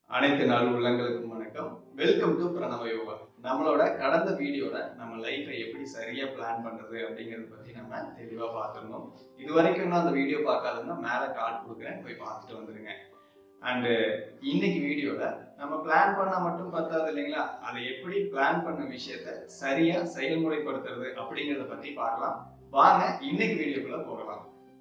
அனைத்து நாள் உள்ளங்களுக்கும் வணக்கம் வெல்கம் டு பிரணவ யோகா நம்மளோட கடந்த வீடியோல நம்ம லைஃப்பை எப்படி சரியா பிளான் பண்றது அப்படிங்கறத பத்தி நம்ம தெளிவா பார்த்திருந்தோம் இது வரைக்கும் நான் அந்த வீடியோ பார்க்காதுன்னா மேல கார்டு கொடுக்குறேன் போய் பார்த்துட்டு வந்துருங்க அண்டு இன்னைக்கு வீடியோல நம்ம பிளான் பண்ணா மட்டும் பத்தாது இல்லைங்களா அதை எப்படி பிளான் பண்ண விஷயத்த சரியா செயல்முறைப்படுத்துறது அப்படிங்கறத பத்தி பார்க்கலாம் வாங்க இன்னைக்கு வீடியோக்குள்ள போகலாம்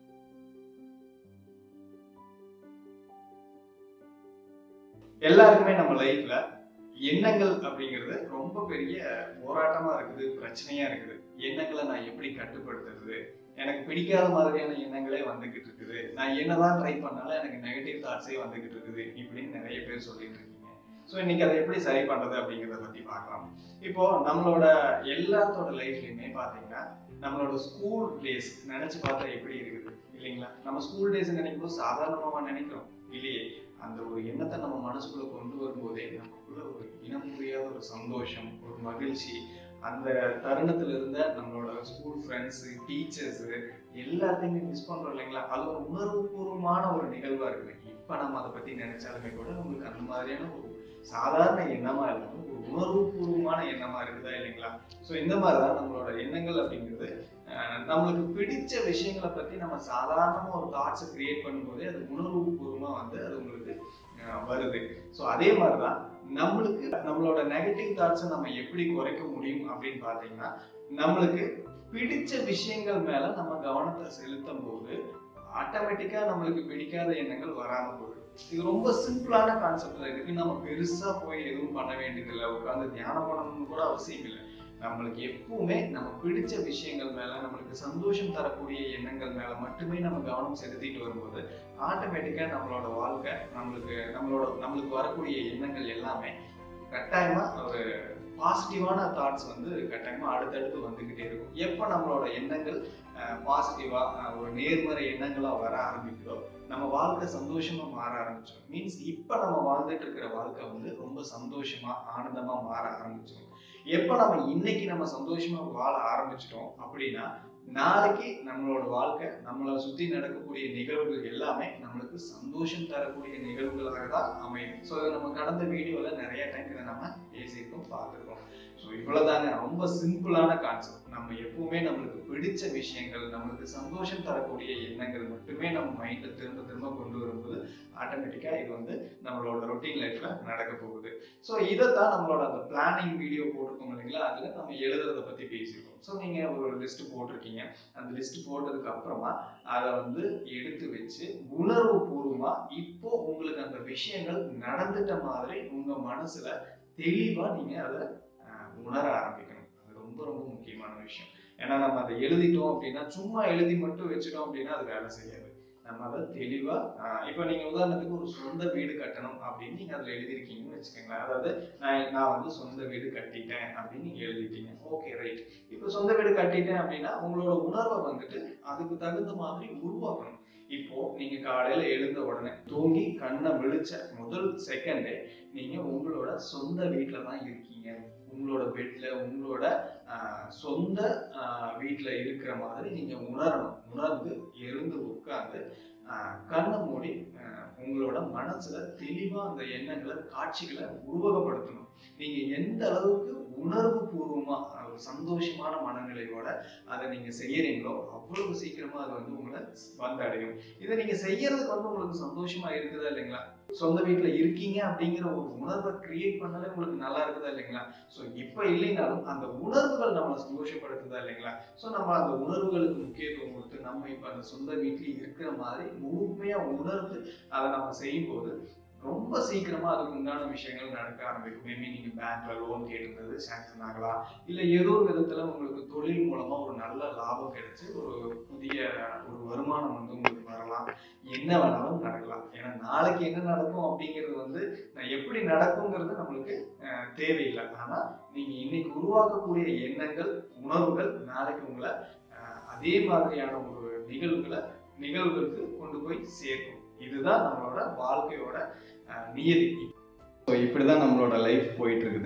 எல்லாருக்குமே நம்ம லைஃப்ல எண்ணங்கள் அப்படிங்கிறது ரொம்ப பெரிய போராட்டமா இருக்குது பிரச்சனையா இருக்குது எண்ணங்களை நான் எப்படி கட்டுப்படுத்துறது எனக்கு பிடிக்காத மாதிரியான எண்ணங்களே வந்துகிட்டு இருக்குது நான் என்னதான் ட்ரை பண்ணாலும் எனக்கு நெகட்டிவ் தாட்ஸே வந்துகிட்டு இருக்குது இப்படின்னு நிறைய பேர் சொல்லிட்டு இருக்கீங்க ஸோ இன்னைக்கு அதை எப்படி சரி பண்றது அப்படிங்கிறத பத்தி பார்க்கலாம் இப்போ நம்மளோட எல்லாத்தோட லைஃப்லயுமே பாத்தீங்கன்னா நம்மளோட ஸ்கூல் டேஸ் நினைச்சு பார்த்தா எப்படி இருக்குது இல்லைங்களா நம்ம ஸ்கூல் டேஸ் நினைக்கும் போது சாதாரணமா நினைக்கிறோம் இல்லையே அந்த ஒரு எண்ணத்தை நம்ம மனசுக்குள்ள கொண்டு வரும்போதே நமக்குள்ள ஒரு இனம் புரியாத ஒரு சந்தோஷம் ஒரு மகிழ்ச்சி அந்த தருணத்துல இருந்த நம்மளோட ஸ்கூல் ஃப்ரெண்ட்ஸ் டீச்சர்ஸ் எல்லாத்தையுமே மிஸ் பண்றோம் இல்லைங்களா அது ஒரு உணர்வுபூர்வமான ஒரு நிகழ்வா இருக்குது இப்ப நம்ம அதை பத்தி நினைச்சாலுமே கூட நம்மளுக்கு அந்த மாதிரியான ஒரு சாதாரண எண்ணமா இல்லாம ஒரு உணர்வுபூர்வமான எண்ணமா இருக்குதா இல்லைங்களா ஸோ இந்த மாதிரிதான் நம்மளோட எண்ணங்கள் அப்படிங்கிறது அஹ், நம்மளுக்கு பிடிச்ச விஷயங்களை பத்தி நம்ம சாதாரணமா ஒரு தாட்ஸை கிரியேட் பண்ணும்போதே அது உணர்வுபூர்வமா வந்து அது உங்களுக்கு அஹ், வருது ஸோ அதே மாதிரிதான் நம்மளுக்கு நம்மளோட நெகட்டிவ் தாட்ஸை நம்ம எப்படி குறைக்க முடியும் அப்படின்னு பார்த்தீங்கன்னா நம்மளுக்கு பிடிச்ச விஷயங்கள் மேல நம்ம கவனத்தை செலுத்தும் போது ஆட்டோமேட்டிக்கா நம்மளுக்கு பிடிக்காத எண்ணங்கள் வராம போயிடும் இது ரொம்ப சிம்பிளான கான்செப்ட்ல இருக்கு நம்ம பெருசா போய் எதுவும் பண்ண வேண்டியதில்லை உட்காந்து தியானம் பண்ணணும்னு கூட அவசியம் இல்லை நம்மளுக்கு எப்பவுமே நம்ம பிடிச்ச விஷயங்கள் மேல நம்மளுக்கு சந்தோஷம் தரக்கூடிய எண்ணங்கள் மேல மட்டுமே நம்ம கவனம் செலுத்திட்டு வரும்போது ஆட்டோமேட்டிக்கா நம்மளோட வாழ்க்கை நம்மளுக்கு நம்மளோட நம்மளுக்கு வரக்கூடிய எண்ணங்கள் எல்லாமே கட்டாயமா ஒரு பாசிட்டிவான தாட்ஸ் வந்து கட்டாயமா அடுத்தடுத்து வந்துகிட்டே இருக்கும் எப்போ நம்மளோட எண்ணங்கள் பாசிட்டிவா ஒரு நேர்மறை எண்ணங்களா வர ஆரம்பிக்குதோ நம்ம வாழ்க்கை சந்தோஷமா மாற ஆரம்பிச்சோம் மீன்ஸ் இப்ப நம்ம வாழ்ந்துட்டு இருக்கிற வாழ்க்கை வந்து ரொம்ப சந்தோஷமா ஆனந்தமா மாற ஆரம்பிச்சிடும் எப்ப நம்ம இன்னைக்கு நம்ம சந்தோஷமா வாழ ஆரம்பிச்சிட்டோம் அப்படின்னா நாளைக்கு நம்மளோட வாழ்க்கை நம்மளை சுத்தி நடக்கக்கூடிய நிகழ்வுகள் எல்லாமே நம்மளுக்கு சந்தோஷம் தரக்கூடிய நிகழ்வுகளாக தான் அமையும் ஸோ நம்ம கடந்த வீடியோல நிறைய டைம் இதை நம்ம பேசியிருக்கோம் பார்த்துருக்கோம் ஸோ இவ்வளவுதாங்க ரொம்ப சிம்பிளான கான்செப்ட் நம்ம எப்பவுமே நம்மளுக்கு பிடிச்ச விஷயங்கள் நம்மளுக்கு சந்தோஷம் தரக்கூடிய எண்ணங்கள் மட்டுமே நம்ம மைண்ட்ல திரும்ப திரும்ப கொண்டு வரும்போது ஆட்டோமேட்டிக்கா இது வந்து நம்மளோட ரொட்டீன் லைஃப்ல நடக்க போகுது ஸோ இதைத்தான் நம்மளோட அந்த பிளானிங் வீடியோ போட்டிருக்கோம் இல்லைங்களா அதுல நம்ம எழுதுறத பத்தி பேசியிருக்கோம் ஸோ நீங்க ஒரு லிஸ்ட் போட்டிருக்கீங்க அந்த லிஸ்ட் போட்டதுக்கு அப்புறமா அதை வந்து எடுத்து வச்சு உணர்வு பூர்வமா இப்போ உங்களுக்கு அந்த விஷயங்கள் நடந்துட்ட மாதிரி உங்க மனசுல தெளிவா நீங்க அதை அஹ், உணர ஆரம்பிக்கணும் அது ரொம்ப ரொம்ப முக்கியமான விஷயம் ஏன்னா நம்ம அதை எழுதிட்டோம் அப்படின்னா சும்மா எழுதி மட்டும் வச்சுட்டோம் அப்படின்னா அது வேலை செய்யாது நம்ம அதை தெளிவா அஹ், இப்போ நீங்க உதாரணத்துக்கு ஒரு சொந்த வீடு கட்டணும் அப்படின்னு நீங்க அதுல எழுதிருக்கீங்கன்னு வச்சுக்கோங்களேன் அதாவது நான் நான் வந்து சொந்த வீடு கட்டிட்டேன் அப்படின்னு நீங்க எழுதிட்டீங்க ஓகே ரைட் இப்போ சொந்த வீடு கட்டிட்டேன் அப்படின்னா உங்களோட உணர்வை வந்துட்டு அதுக்கு தகுந்த மாதிரி உருவாக்கணும் இப்போ நீங்க காலையில எழுந்த உடனே தூங்கி கண்ணை விழிச்ச முதல் செகண்டே நீங்க உங்களோட சொந்த வீட்டுல தான் இருக்கீங்க உங்களோட பெட்ல உங்களோட ஆஹ், சொந்த ஆஹ், வீட்டுல இருக்கிற மாதிரி நீங்க உணரணும் உணர்ந்து எழுந்து உட்கார்ந்து ஆஹ், கண்ணை மூடி ஆஹ், உங்களோட மனசுல தெளிவா அந்த எண்ணங்களை காட்சிகளை உருவகப்படுத்தணும் நீங்க எந்த அளவுக்கு உணர்வு பூர்வமா அஹ், ஒரு சந்தோஷமான மனநிலையோட அதை நீங்க செய்யறீங்களோ அவ்வளவு சீக்கிரமா அது வந்து உங்களை வந்தடையும் இதை நீங்க செய்யறதுக்கு வந்து உங்களுக்கு சந்தோஷமா இருக்குதா இல்லைங்களா சொந்த வீட்டுல இருக்கீங்க அப்படிங்கிற ஒரு உணர்வை கிரியேட் பண்ணாலே உங்களுக்கு நல்லா இருக்குதா இல்லைங்களா ஸோ இப்போ இல்லைனாலும் அந்த உணர்வுகள் நம்மளை சந்தோஷப்படுத்துதா இல்லைங்களா ஸோ நம்ம அந்த உணர்வுகளுக்கு முக்கியத்துவம் கொடுத்து நம்ம இப்போ அந்த சொந்த வீட்டில் இருக்கிற மாதிரி முழுமையா உணர்ந்து அதை நம்ம செய்யும்போது ரொம்ப சீக்கிரமா அதுக்கு உண்டான விஷயங்கள் நடக்க ஆரம்பிக்கும் மேபி நீங்க பேங்க்ல லோன் கேட்டிருந்தது சாங்ஷன் ஆகலாம் இல்ல ஏதோ ஒரு விதத்துல உங்களுக்கு தொழில் மூலமா ஒரு நல்ல லாபம் கிடைச்சு ஒரு புதிய ஒரு வருமானம் வந்து உங்களுக்கு வரலாம் என்ன வேணாலும் நடக்கலாம் ஏன்னா நாளைக்கு என்ன நடக்கும் அப்படிங்கிறது வந்து நான் எப்படி நடக்குங்கிறது நம்மளுக்கு அஹ், தேவையில்லை ஆனா நீங்க இன்னைக்கு உருவாக்கக்கூடிய எண்ணங்கள் உணர்வுகள் நாளைக்கு உங்களை அஹ், அதே மாதிரியான ஒரு நிகழ்வுகளை நிகழ்வுகளுக்கு கொண்டு போய் சேர்க்கும் இதுதான் நம்மளோட வாழ்க்கையோட அஹ், நியதி ஸோ இப்படிதான் நம்மளோட லைஃப் போயிட்டு இருக்குதுங்க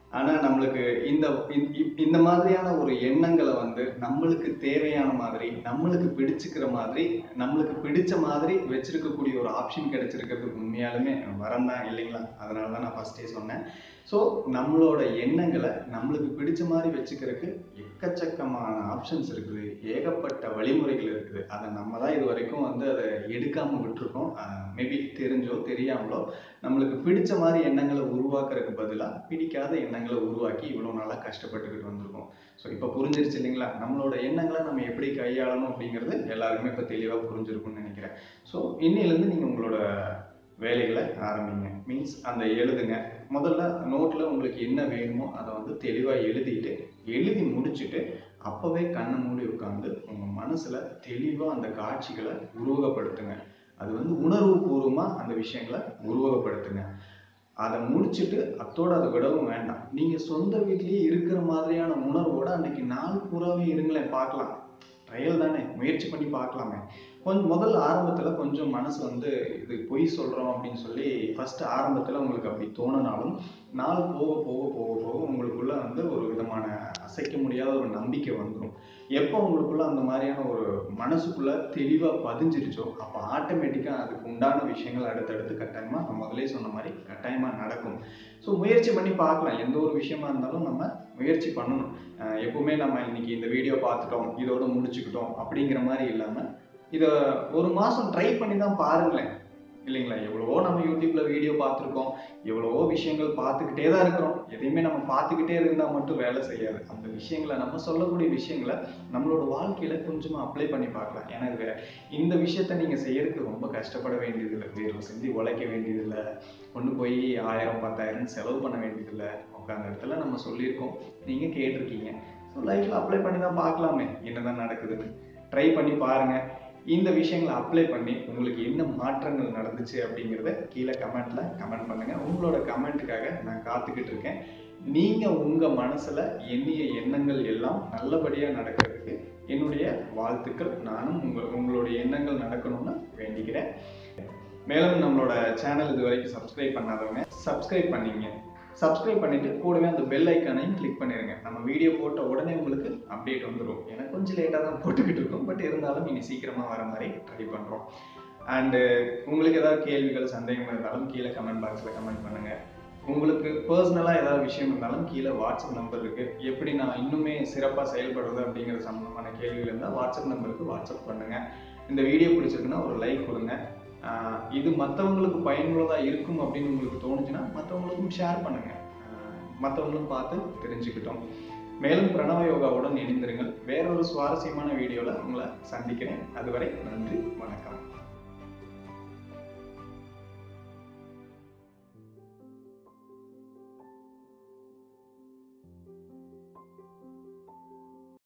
ஆனா நம்மளுக்கு இந்த இந்த- இப்- இந்த மாதிரியான ஒரு எண்ணங்களை வந்து நம்மளுக்கு தேவையான மாதிரி நம்மளுக்கு பிடிச்சுக்கிற மாதிரி நம்மளுக்கு பிடிச்ச மாதிரி வச்சிருக்கக்கூடிய ஒரு ஆப்ஷன் கிடைச்சிருக்கிறது உண்மையாலுமே வரம் தான் இல்லைங்களா அதனால தான் நான் ஃபர்ஸ்டே சொன்னேன் ஸோ நம்மளோட எண்ணங்களை நம்மளுக்கு பிடிச்ச மாதிரி வச்சுக்கிறதுக்கு எக்கச்சக்கமான ஆப்ஷன்ஸ் இருக்குது ஏகப்பட்ட வழிமுறைகள் இருக்குது அதை நம்ம தான் இது வரைக்கும் வந்து அதை எடுக்காம விட்டுருக்கோம் மேபி தெரிஞ்சோ தெரியாமலோ நம்மளுக்கு பிடிச்ச மாதிரி எண்ணங்களை உருவாக்குறதுக்கு பதிலாக பிடிக்காத எண்ணங்களை உருவாக்கி இவ்வளோ நாளாக கஷ்டப்பட்டுக்கிட்டு வந்திருக்கோம் ஸோ இப்போ புரிஞ்சிருச்சு இல்லைங்களா நம்மளோட எண்ணங்களை நம்ம எப்படி கையாளணும் அப்படிங்கிறது எல்லாருக்குமே இப்போ தெளிவாக புரிஞ்சிருக்கும்னு நினைக்கிறேன் ஸோ இன்னிலேருந்து நீங்கள் உங்களோட வேலைகளை ஆரம்பிங்க மீன்ஸ் அந்த எழுதுங்க முதல்ல நோட்டில் உங்களுக்கு என்ன வேணுமோ அதை வந்து தெளிவாக எழுதிட்டு எழுதி முடிச்சுட்டு அப்போவே கண்ணை மூடி உட்காந்து உங்கள் மனசில் தெளிவாக அந்த காட்சிகளை உருவகப்படுத்துங்க அது வந்து உணர்வு பூர்வமாக அந்த விஷயங்களை உருவகப்படுத்துங்க அதை முடிச்சுட்டு அத்தோட அதை விடவும் வேண்டாம் நீங்கள் சொந்த வீட்லேயே இருக்கிற மாதிரியான உணர்வோட அன்னைக்கு நாள் பூராவே இருங்களேன் பார்க்கலாம் ட்ரையல் தானே முயற்சி பண்ணி பார்க்கலாமே கொஞ்சம் முதல்ல ஆரம்பத்தில் கொஞ்சம் மனசு வந்து இது பொய் சொல்கிறோம் அப்படின்னு சொல்லி ஃபர்ஸ்ட் ஆரம்பத்தில் உங்களுக்கு அப்படி தோணுனாலும் நாள் போக போக போக போக உங்களுக்குள்ள வந்து ஒரு விதமான அசைக்க முடியாத ஒரு நம்பிக்கை வந்துடும் எப்போ உங்களுக்குள்ள அந்த மாதிரியான ஒரு மனசுக்குள்ள தெளிவாக பதிஞ்சிருச்சோ அப்போ ஆட்டோமேட்டிக்காக அதுக்கு உண்டான விஷயங்கள் அடுத்தடுத்து கட்டாயமாக நான் முதலே சொன்ன மாதிரி கட்டாயமாக நடக்கும் ஸோ முயற்சி பண்ணி பார்க்கலாம் எந்த ஒரு விஷயமா இருந்தாலும் நம்ம முயற்சி பண்ணணும் அஹ் எப்பவுமே நம்ம இன்னைக்கு இந்த வீடியோ பார்த்துட்டோம் இதோட முடிச்சுக்கிட்டோம் அப்படிங்கிற மாதிரி இல்லாமல் இதை ஒரு மாதம் ட்ரை பண்ணி தான் பாருங்களேன் இல்லைங்களா எவ்வளவோ நம்ம யூடியூப்ல வீடியோ பார்த்துருக்கோம் எவ்வளவோ விஷயங்கள் பார்த்துக்கிட்டே தான் இருக்கிறோம் எதையுமே நம்ம பார்த்துக்கிட்டே இருந்தால் மட்டும் வேலை செய்யாது அந்த விஷயங்களை நம்ம சொல்லக்கூடிய விஷயங்களை நம்மளோட வாழ்க்கையில கொஞ்சமா அப்ளை பண்ணி பார்க்கலாம் ஏன்னா இது இந்த விஷயத்த நீங்க செய்யறதுக்கு ரொம்ப கஷ்டப்பட வேண்டியதில்லை வேறு செஞ்சு உழைக்க வேண்டியதில்லை கொண்டு போய் ஆயிரம் பத்தாயிரம் செலவு பண்ண வேண்டியதில்லை உட்காந்த இடத்துல நம்ம சொல்லியிருக்கோம் நீங்க கேட்டிருக்கீங்க ஸோ லைஃப்ல அப்ளை பண்ணி தான் பார்க்கலாமே என்னதான் நடக்குதுன்னு ட்ரை பண்ணி பாருங்க இந்த விஷயங்களை அப்ளை பண்ணி உங்களுக்கு என்ன மாற்றங்கள் நடந்துச்சு அப்படிங்கிறத கீழே கமெண்ட்ல கமெண்ட் பண்ணுங்க உங்களோட கமெண்ட்டுக்காக நான் காத்துக்கிட்டு இருக்கேன் நீங்க உங்க மனசுல எண்ணிய எண்ணங்கள் எல்லாம் நல்லபடியா நடக்கிறதுக்கு என்னுடைய வாழ்த்துக்கள் நானும் உங்க உங்களுடைய எண்ணங்கள் நடக்கணும்னு வேண்டிக்கிறேன் மேலும் நம்மளோட சேனல் இது வரைக்கும் சப்ஸ்கிரைப் பண்ணாதவங்க சப்ஸ்கிரைப் பண்ணீங்க சப்ஸ்கிரைப் பண்ணிட்டு கூடவே அந்த பெல் ஐக்கானையும் கிளிக் பண்ணிருங்க நம்ம வீடியோ போட்ட உடனே உங்களுக்கு அப்டேட் வந்துடும் எனக்கு கொஞ்சம் லேட்டாக தான் போட்டுக்கிட்டு இருக்கோம் பட் இருந்தாலும் இனி சீக்கிரமாக வர மாதிரி ட்ரை பண்ணுறோம் அண்டு உங்களுக்கு ஏதாவது கேள்விகள் சந்தேகம் இருந்தாலும் கீழே கமெண்ட் பாக்ஸில் கமெண்ட் பண்ணுங்க உங்களுக்கு பர்சனலாக ஏதாவது விஷயம் இருந்தாலும் கீழே வாட்ஸ்அப் நம்பர் இருக்கு எப்படி நான் இன்னுமே சிறப்பாக செயல்படுறது அப்படிங்கிற சம்பந்தமான கேள்விகள் இருந்தால் வாட்ஸ்அப் நம்பருக்கு வாட்ஸ்அப் பண்ணுங்க இந்த வீடியோ பிடிச்சிருக்குன்னா ஒரு லைக் கொடுங்க ஆஹ் இது மற்றவங்களுக்கு பயனுள்ளதாக இருக்கும் அப்படின்னு உங்களுக்கு தோணுச்சுன்னா மற்றவங்களுக்கும் ஷேர் பண்ணுங்க ஆஹ் மற்றவங்களும் பார்த்து தெரிஞ்சுக்கிட்டோம் மேலும் பிரணவ யோகாவுடன் இணைந்திருங்கள் வேறொரு சுவாரஸ்யமான வீடியோவில் உங்களை சந்திக்கிறேன் அதுவரை நன்றி வணக்கம்